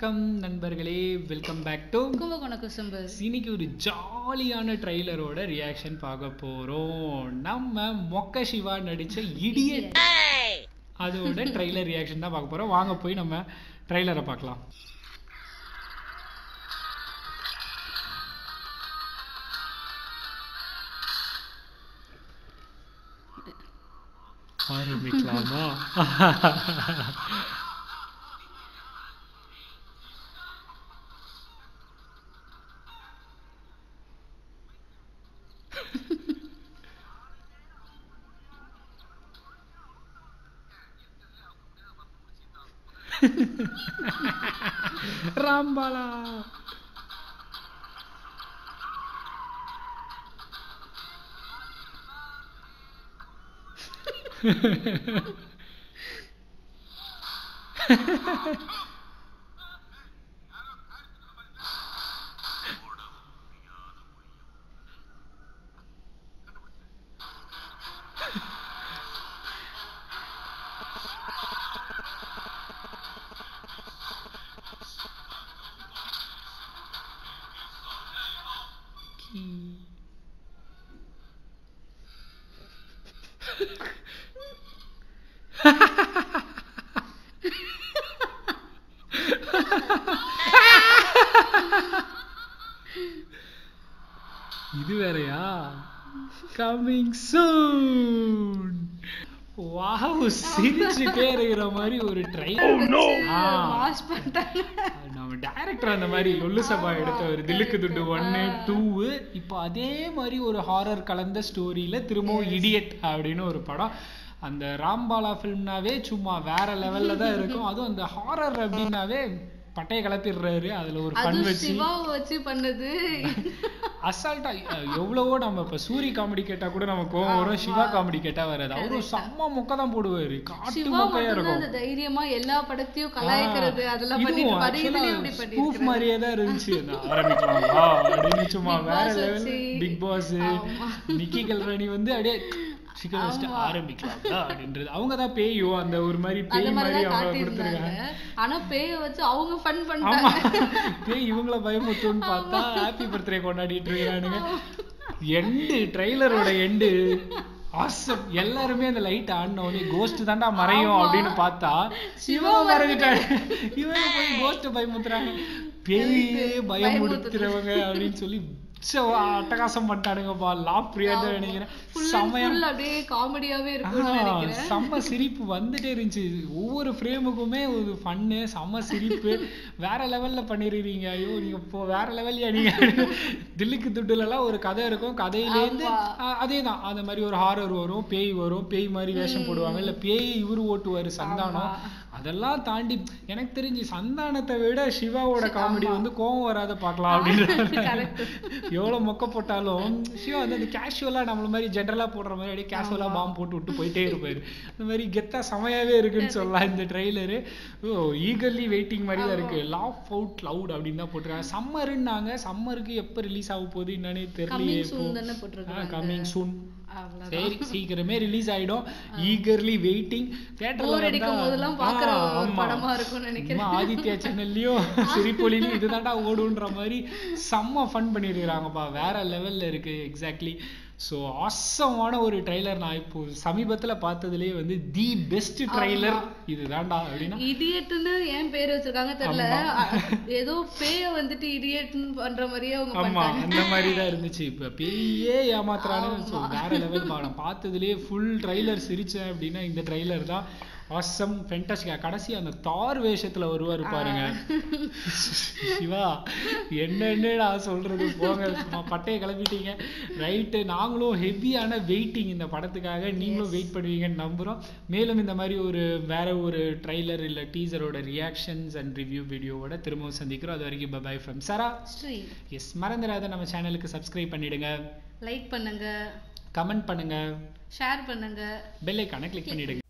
வணக்கம் நண்பர்களே welcome back to Kumbakona Kusumbu இன்னைக்கு ஒரு ஜாலியான ட்ரைலரோட ரியாக்ஷன் பார்க்க போறோம் நம்ம மொக்க சிவா நடிச்ச இடியட் அதோட ட்ரைலர் ரியாக்ஷன் தான் பார்க்க போறோம் வாங்க போய் நம்ம ட்ரைலரை பார்க்கலாம் ஆரம்பிக்கலாமா ராம்பாலா இது வேறயா கம்மிங் சூன் வாவ் சிரிச்சுட்டே இருக்கிற மாதிரி ஒரு ட்ரைலர் வாஷ் பண்ணிட்டாங்க நம்ம டைரக்டர் அந்த மாதிரி லொல்லு சபா எடுத்த ஒரு தில்லுக்கு துண்டு ஒன்னு டூ இப்போ அதே மாதிரி ஒரு ஹாரர் கலந்த ஸ்டோரியில திரும்பவும் இடியட் அப்படின்னு ஒரு படம் அந்த ராம்பாலா ஃபிலிம்னாவே சும்மா வேற லெவல்ல தான் இருக்கும் அதுவும் அந்த ஹாரர் அப்படின்னாவே பட்டையை கிளப்பிடுறாரு அதுல ஒரு ஃபன் அது வச்சு சிவாவை வச்சு பண்ணது அசால்ட்டா எவ்வளவோ நம்ம இப்ப சூரி காமெடி கேட்டா கூட நம்ம கோவம் வரும் சிவா காமெடி கேட்டா வராது அவரும் செம்ம மொக்க தான் போடுவாரு காட்டு சிவா மொக்கையா மட்டும்தான் இருக்கும் அந்த தைரியமா எல்லா படத்தையும் கலாய்க்கிறது அதெல்லாம் பண்ணிட்டு பாரு இதுலயும் இப்படி ஸ்பூஃப் பண்ணிருக்காரு மாதிரியே தான் இருந்துச்சு நான் ஆரம்பிக்கலாமா அப்படின்னு சும்மா Big வேற Boss லெவல் வச்சு. பிக் பாஸ் ஆமா. நிக்கி கல்ராணி வந்து அப்படியே சிக்கன் வச்சுட்டு ஆரம்பிக்கலாம்டா அப்படின்றது அவங்க தான் பேயோ அந்த ஒரு மாதிரி அந்த பேய் மாதிரி மாதிரிதான் அவங்க காட்டியிருந்தாங்க கொடுத்துருக்காங்க ஆனா பேய வச்சு அவங்க ஃபன் ஆமா பண்ணிட்டாங்க பேய் இவங்கள பயமுத்துன்னு பார்த்தா ஹாப்பி பர்த்டே கொண்டாடிட்டு இருக்கிறானுங்க எண்டு ட்ரைலரோட எண்டு ஆசம் எல்லாருமே அந்த லைட் ஆடின உடனே கோஸ்ட் தாண்டா மறையும் அப்படின்னு பார்த்தா சிவா மறைஞ்சிட்டாங்க இவங்க போய் கோஸ்ட் பயமுத்துறாங்க பேயே பயமுறுத்துறவங்க அப்படின்னு சொல்லி உச்ச அட்டகாசம் பண்ணிட்டானுங்கப்பா லா பிரியா தான் நினைக்கிறேன் ஃபுல் செமையா ஃபுல் அப்படியே காமெடியாவே இருக்கும்னு ஆ, நினைக்கிறேன் செம்ம சிரிப்பு வந்துட்டே இருந்துச்சு ஒவ்வொரு ஃப்ரேமுக்குமே ஒரு ஃபன்னு செம்ம சிரிப்பு வேற லெவல்ல பண்ணிருக்கீங்க ஐயோ நீங்க இப்போ வேற லெவல்லையா நீங்க தில்லுக்கு துட்டுல எல்லாம் ஒரு கதை இருக்கும் கதையிலேருந்து அதே தான் அந்த மாதிரி ஒரு ஹாரர் வரும் பேய் வரும் பேய் மாதிரி வேஷம் போடுவாங்க இல்ல பேய் இவரு ஓட்டுவாரு சந்தானம் அதெல்லாம் தாண்டி எனக்கு தெரிஞ்சு சந்தானத்தை விட சிவாவோட காமெடி வந்து கோவம் வராத பார்க்கலாம் அப்படின்னு எவ்வளவு மொக்க போட்டாலும் சிவா வந்து அந்த கேஷுவலா நம்மள மாதிரி ஜென்ரலா போடுற மாதிரி அப்படியே கேஷுவலா பாம்பு போட்டு விட்டு போயிட்டே இருப்பாரு அந்த மாதிரி கெத்தா செமையாவே இருக்குன்னு சொல்லலாம் இந்த ட்ரெய்லரு ஓ ஈகர்லி வெயிட்டிங் மாதிரி தான் இருக்கு லாஃப் அவுட் லவுட் அப்படின்னு தான் போட்டிருக்காங்க சம்மருன்னாங்க சம்மருக்கு எப்ப ரிலீஸ் ஆக போகுது என்னன்னே தெரியலையே கம்மிங் சூன் தானே போட்டிருக்காங்க கம்மிங் சூன் அவ்வளவுதான் சரி சீக்கிரமே ரிலீஸ் ஆயிடும் ஈகர்லி வெயிட்டிங் தியேட்டர்ல போர் அடிக்கும் போதெல்லாம் பாக்குற ஒரு படமா இருக்கும்னு நினைக்கிறேன் சும்மா ஆதித்யா சேனல்லையும் சிரிப்பொலிலையும் இதுதான்டா ஓடுன்ற மாதிரி செம்ம ஃபன் பண்ணியிருக்கிறாங்கப்பா வேற லெவல்ல இருக்கு எக்ஸாக்ட்லி ஸோ ஆசமான ஒரு ட்ரைலர் நான் இப்போ சமீபத்துல பார்த்ததுலயே வந்து தி பெஸ்ட் ட்ரைலர் இதுதான்டா அப்படின்னா இடியட்னு ஏன் பேர் வச்சிருக்காங்க தெரியல அ- ஏதோ பேய வந்துட்டு இடியட்னு பண்ற மாதிரியே அவங்க ஆமா பண்ணிட்டாங்க அந்த மாதிரி தான் இருந்துச்சு இப்ப பெரிய ஏமாத்துறானு so வேற லெவல் நான் பார்த்ததுலயே ஃபுல் ட்ரைலர் சிரிச்சேன் அப்படின்னா இந்த ட்ரைலர் தான் ஆசம் ஃபென்டாஸ்டிக்கா கடைசி அந்த தார் வேஷத்துல வருவாரு பாருங்க சிவா என்னென்னடா சொல்றது போங்க சும்மா பட்டையை கிளப்பிட்டீங்க ரைட்டு நாங்களும் ஹெவியான வெயிட்டிங் இந்த படத்துக்காக நீங்களும் வெயிட் பண்ணுவீங்கன்னு நம்புறோம் மேலும் இந்த மாதிரி ஒரு வேற ஒரு ட்ரைலர் இல்ல டீசரோட ரியாக்ஷன்ஸ் அண்ட் ரிவ்யூ வீடியோவோட திரும்பவும் சந்திக்கிறோம் அது வரைக்கும் பை ஃப்ரம் சரா ஸ்ரீ எஸ் மறந்துடாத நம்ம சேனலுக்கு சப்ஸ்கிரைப் பண்ணிடுங்க லைக் பண்ணுங்க கமெண்ட் பண்ணுங்க ஷேர் பண்ணுங்க பெல் ஐக்கானை கிளிக் பண்ணிடுங்க